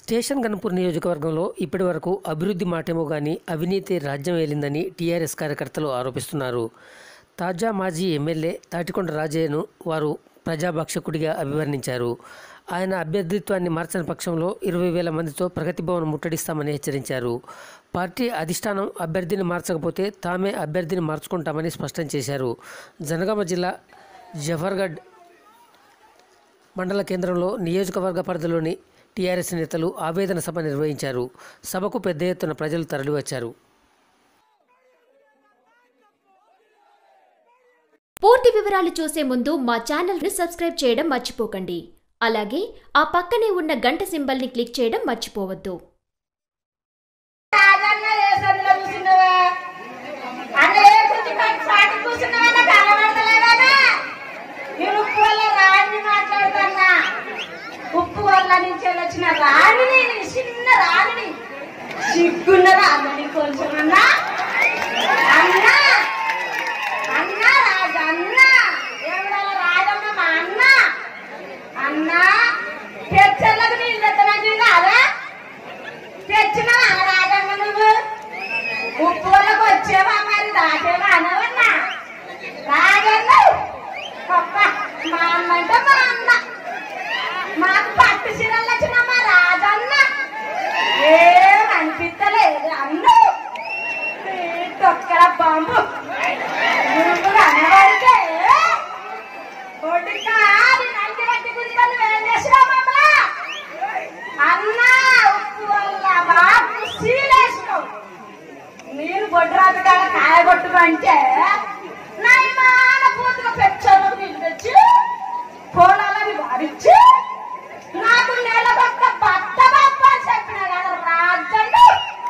Station Ghanpur నియోజకవర్గంలో ఇప్పటి వరకు అభివృద్ధి మాటేమో కానీ అవినీతి రాజ్యం ఏలిందని టీఆర్ఎస్ కార్యకర్తలు ఆరోపిస్తున్నారు తాజా మాజీ ఎమ్మెల్యే తాటికొండ రాజయ్యను వారు ప్రజాభక్షకుడిగా అభివర్ణించారు ఆయన అభ్యర్థిత్వాన్ని మార్చని పక్షంలో ఇరవై వేల మందితో ప్రగతి భవన్ ముట్టడిస్తామని హెచ్చరించారు పార్టీ అధిష్టానం అభ్యర్థిని మార్చకపోతే తామే అభ్యర్థిని మార్చుకుంటామని స్పష్టం చేశారు జనగామ జిల్లా జఫర్గఢ్ మండల కేంద్రంలో నియోజకవర్గ పరిధిలోని టీఆర్ఎస్ నేతలు ఆవేదన సభ నిర్వహించారు సభకు పెద్ద ఎత్తున ప్రజలు తరలివచ్చారు పూర్తి వివరాలు చూసే ముందు మా ఛానల్ని సబ్స్క్రైబ్ చేయడం మర్చిపోకండి అలాగే ఆ పక్కనే ఉన్న గంట సింబల్ని క్లిక్ చేయడం మర్చిపోవద్దు రాజన్న ఏ సందులో కూర్చున్నావా? అన్న ఏ కుర్చీ పైన చాటు కూర్చున్నావా? నాకు కనబడతలేదానా? నేను ఉప్పు వల్ల రాణిని మాట్లాడుతున్నా. ఉప్పు వల్ల నుంచి వచ్చిన రాణిని నేను చిన్న రాణిని సిగ్గున్నదా అన్నని కొంచెం అన్నా అన్నా అన్నా రాజన్న ఎవడాల రాజన్న మా అన్న అన్నా పెచ్చర్లకు నీళ్ళు ఎత్తనంటే కాదా తెచ్చిన రాజమ్మ నువ్వు ఉప్పు వాళ్ళకి వచ్చేవా మరి దాచేవా అనవన్నా రాజన్న గొప్ప మా అమ్మ అంటే మా అన్న మాకు పట్టు చీరలు వచ్చిన మా రాజన్న ఏం అనిపించలేదు అన్ను తొక్కల బాంబు నువ్వు అనవడితే కొడుకా నేను అంటి పట్టి గుంజుకొని ఏం చేసినావు మమ్మల్ని అన్నా ఉప్పు వల్ల బాబు సీలేసినావు నేను బొడ్రాజు కాడ కాయగొట్టుమంటే నయమాన పూతుగా పెంచాలకు నీళ్ళు తెచ్చి కోణాలని వారిచ్చి నాకు నెలకొక్క బట్ట బప్ప అని చెప్పిన కదా రాజన్ను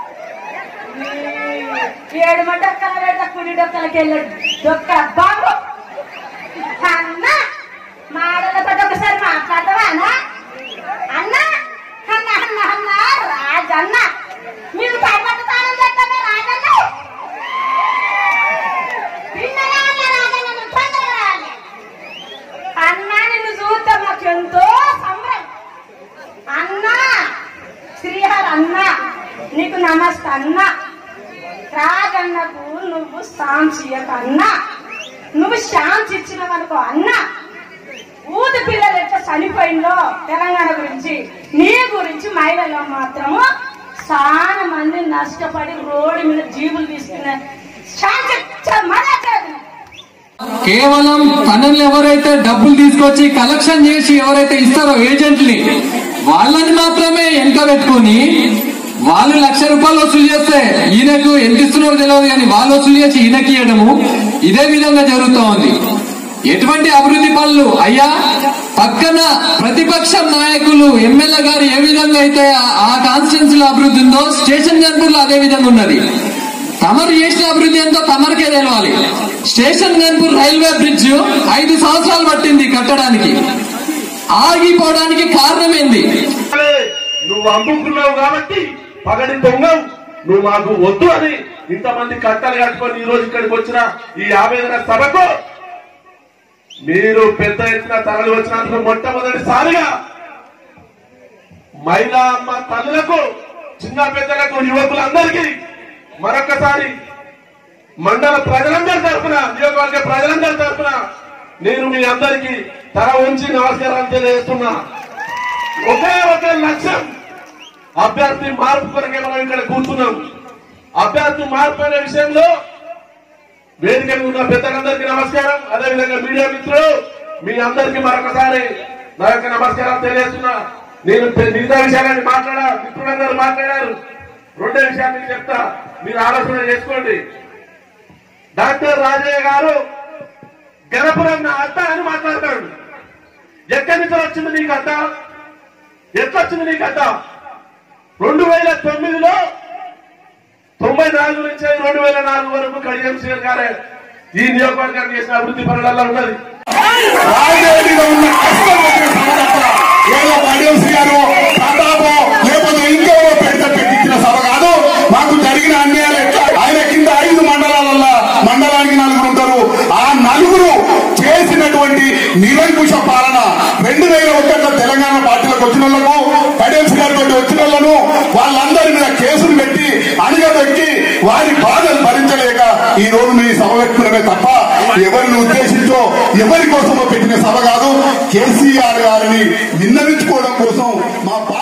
ఏడు డొక్కల పెడతా కుడి డొక్కలకి వెళ్ళాడు డొక్కల బాబు అన్న మాడలతో ఒకసారి మాట్లాడతావా అన్నా అన్న అన్న అన్న అన్న రాజన్న మీరు పర్వత తాళం చేస్తామే రాజన్న పిన్నగా అన్న రాజన్న నువ్వు తొందరగా రావాలి అన్న నిన్ను చూస్తే మాకు ఎంతో సంబరం అన్న శ్రీహర్ అన్న నీకు నమస్తే అన్న రాజన్నకు నువ్వు సాంశీయక అన్న నువ్వు శాంతి ఇచ్చినవనుకో అన్న ఊది పిల్లలు ఎట్లా చనిపోయిందో తెలంగాణ గురించి నీ గురించి మహిళల్లో మాత్రము చాలా మంది నష్టపడి రోడ్డు మీద జీవులు తీసుకునే శాంతి మరలేదు కేవలం తనని ఎవరైతే డబ్బులు తీసుకొచ్చి కలెక్షన్ చేసి ఎవరైతే ఇస్తారో ఏజెంట్ని వాళ్ళని మాత్రమే వెనక పెట్టుకుని వాళ్ళు లక్ష రూపాయలు వసూలు చేస్తే ఈయనకు ఎంత ఇస్తున్నారో తెలియదు కానీ వాళ్ళు వసూలు చేసి ఈయనకి ఇవ్వడము ఇదే విధంగా జరుగుతూ ఉంది ఎటువంటి అభివృద్ధి పనులు అయ్యా పక్కన ప్రతిపక్ష నాయకులు ఎమ్మెల్యే గారు ఏ విధంగా అయితే ఆ- ఆ కాన్స్టిట్యున్సీలో అభివృద్ధి ఉందో స్టేషన్ గన్పూర్ లో అదే విధంగా ఉన్నది తమరు చేసిన అభివృద్ధి ఎంతో తమరికే తెలవాలి స్టేషన్ గన్పూర్ రైల్వే బ్రిడ్జ్ ఐదు సంవత్సరాలు పట్టింది కట్టడానికి ఆగిపోవడానికి కారణం ఏంది అరే, నువ్వు అమ్ముకున్నావు కాబట్టి పగడి దొంగవు నువ్వు మాకు వద్దు అని ఇంతమంది కట్టలు కట్టుకొని ఈ రోజు ఇక్కడికి వచ్చిన ఈ ఆవేదన సభకు మీరు పెద్ద ఎత్తున తరలి వచ్చినందుకు మొట్టమొదటిసారిగా మహిళా అమ్మ తల్లులకు చిన్న పెద్దలకు యువకులందరికీ మరొకసారి మండల ప్రజలందరి తరఫున నియోజకవర్గ ప్రజలందరి తరఫున నేను మీ అందరికీ తల ఉంచి నమస్కారాలు తెలియజేస్తున్నా ఒకే ఒకే లక్ష్యం అభ్యర్థి మార్పు కొరకే మనం ఇక్కడ కూర్చున్నాం అభ్యర్థి మార్పు అనే విషయంలో వేదిక మీద ఉన్న పెద్దలందరికీ నమస్కారం అదేవిధంగా మీడియా మిత్రులు మీ అందరికీ మరొకసారి నా యొక్క నమస్కారాలు తెలియజేస్తున్నా నేను పె- మిగతా విషయాలని మాట్లాడా మిత్రులందరూ మాట్లాడారు రెండే విషయాలు మీకు చెప్తా మీరు ఆలోచన చేసుకోండి డాక్టర్ రాజయ్య గారు గణపురం నా అత్త అని మాట్లాడతాడు ఎక్కడి నుంచి వచ్చింది నీకు అత్త ఎట్లా వచ్చింది నీకు అత్త రెండు వేల తొమ్మిదిలో తొంభై నాలుగు నుంచి రెండు వేల నాలుగు వరకు కడియం శ్రీర్ గారే ఈ నియోజకవర్గాన్ని చేసిన అభివృద్ధి పనులలో ఉన్నది రాజధానిలో ఉన్న కష్టం వచ్చిన సభ తప్ప ఏదో పడియోసి గారు ప్రతాపో లేకపోతే ఇంకెవరో పెద్ద పెట్టించిన సభ కాదు మాకు జరిగిన అన్యాయాలు ఎట్లా ఆయన కింద ఐదు మండలాలలో మండలానికి నలుగురు ఉంటారు ఆ నలుగురు చేసినటువంటి నిరంకుశ పాలన రెండు వేల ఒకటిలో తెలంగాణ పార్టీలకు వచ్చిన వాళ్ళకు పడేసి గారితో వచ్చిన వాళ్ళకు ఉన్నారో వాళ్ళందరి మీద కేసులు పెట్టి అణగదొక్కి వారి బాధలు భరించలేక ఈ రోజు మీ సభ పెట్టుకున్నమే తప్ప ఎవరిని ఉద్దేశించో ఎవరి కోసమో పెట్టిన సభ కాదు కేసీఆర్ గారిని విన్నవించుకోవడం కోసం మా పార్టీ